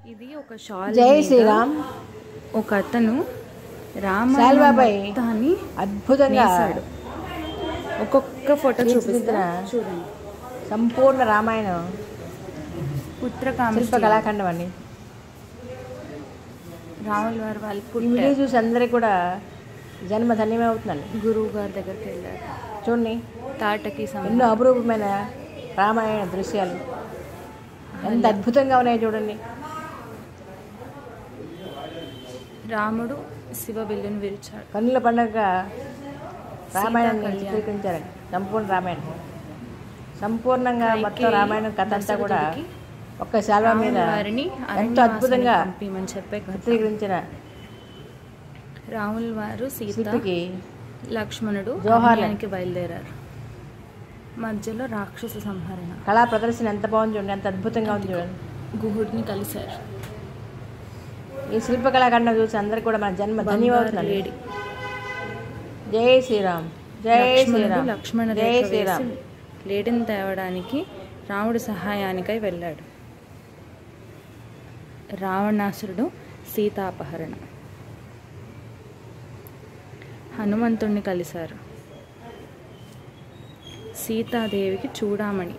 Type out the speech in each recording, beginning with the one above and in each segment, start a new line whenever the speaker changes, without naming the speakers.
ఇది ఒక షాల్
జై
మీద
శ్రీరామ్
ఒక అతను రామ
శాల్వాపై
మొత్తాన్ని
అద్భుతంగా
నేసాడు ఒక్కొక్క ఫోటో చూపిస్తా
తీర్చిదిద్దిన
చూడండి
సంపూర్ణ రామాయణం
పుత్రకామ
శిల్ప కళాఖండం అండి
రాముల వారు వాళ్ళు
ఈ
పుట్టారు
వీడియో చూసి అందరికీ కూడా జన్మ ధన్యమే అవుతుందండి
గురువు గారి దగ్గరికి వెళ్ళారు
చూడండి
తాటకి
ఎన్నో
సమయం
అపురూపమైన రామాయణ దృశ్యాలు ఎంత అద్భుతంగా ఉన్నాయో చూడండి
రాముడు శివ విల్లును విరిచాడు
కన్నుల పండగ రామాయణాన్ని
కళ్యాణం.
చిత్రీకరించారండి సంపూర్ణ రామాయణం సంపూర్ణంగా మొత్తం
కైకేయి
రామాయణం కథ అంతా కూడా
దశరథుడికి
ఒక్క శాల్వా మీద
రాముల వారిని
ఎంతో అద్భుతంగా
అరణ్యవాసానికి పంపిమని చెప్పే కథ.
చిత్రీకరించిన
రాముల వారు సీత
శిల్పికి
లక్ష్మణుడు
జోహార్లు.
అరణ్యానికి బయలుదేరారు మధ్యలో రాక్షస సంహరణ
కళా ప్రదర్శన ఎంత బాగుంది చూడండి ఎంత అద్భుతంగా ఉంది చూడండి
గుహుడిని కలిశారు
ఈ శిల్పకళాఖండం చూసి అందరికి కూడా మన జన్మ ధన్యవాదాలు
లేడి
జై శ్రీరామ్ జై
లక్ష్మణుడు
శ్రీరామ్
లక్ష్మణ
జై
రేఖ
శ్రీరామ్
వేసి లేడిని తేవడానికి రాముడి సహాయానికై వెళ్ళాడు రావణాసురుడు సీతాపహరణ హనుమంతుణ్ణి కలిశారు సీతాదేవికి చూడామణి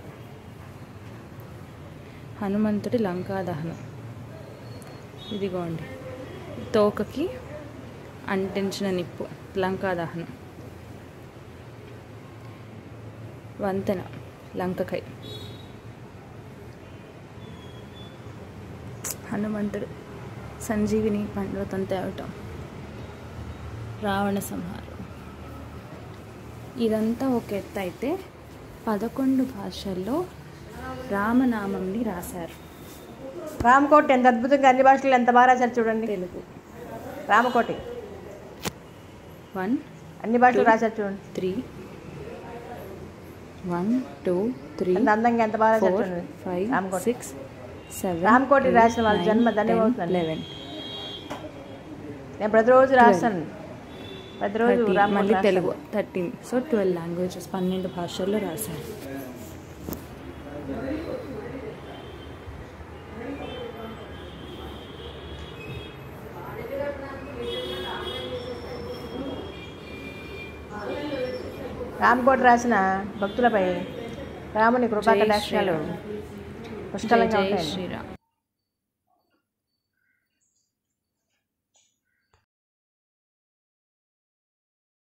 హనుమంతుడి లంకా దహనం ఇదిగోండి తోకకి అంటించిన నిప్పు లంకా దహనం వంతెన లంకకై హనుమంతుడు సంజీవిని పర్వతం తేవటం రావణ సంహారం ఇదంతా ఒక ఎత్తు అయితే పదకొండు భాషల్లో రామనామంని రాశారు
రామకోటి ఎంత అద్భుతంగా అన్ని భాషలు ఎంత బాగా రాశారు చూడండి
తెలుగు
రామకోటి
వన్
అన్ని భాషలు రాశారు చూడండి
త్రీ వన్ టూ త్రీ
ఎంత అందంగా ఎంత బాగా రాశారు
ఫోర్
చూడండి
ఫైవ్
రామకోటి.
సిక్స్ సెవెన్
రామకోటి రాసిన వాళ్ళ జన్మ ధన్యమవుతుందండి.
లెవెన్
నేను ప్రతిరోజు రాస్తాను ప్రతిరోజు
థర్టీన్
రామకోటి
మళ్ళీ
రాస్తాను.
Telugu thirteen so twelve languages పన్నెండు భాషల్లో రాశారు
రామకోటి రాసిన భక్తులపై రాముని కృపా
జై
కటాక్షాలు
శ్రీరామ్. జై
పుష్కలంగా
జై
ఉంటాయండి
శ్రీరామ్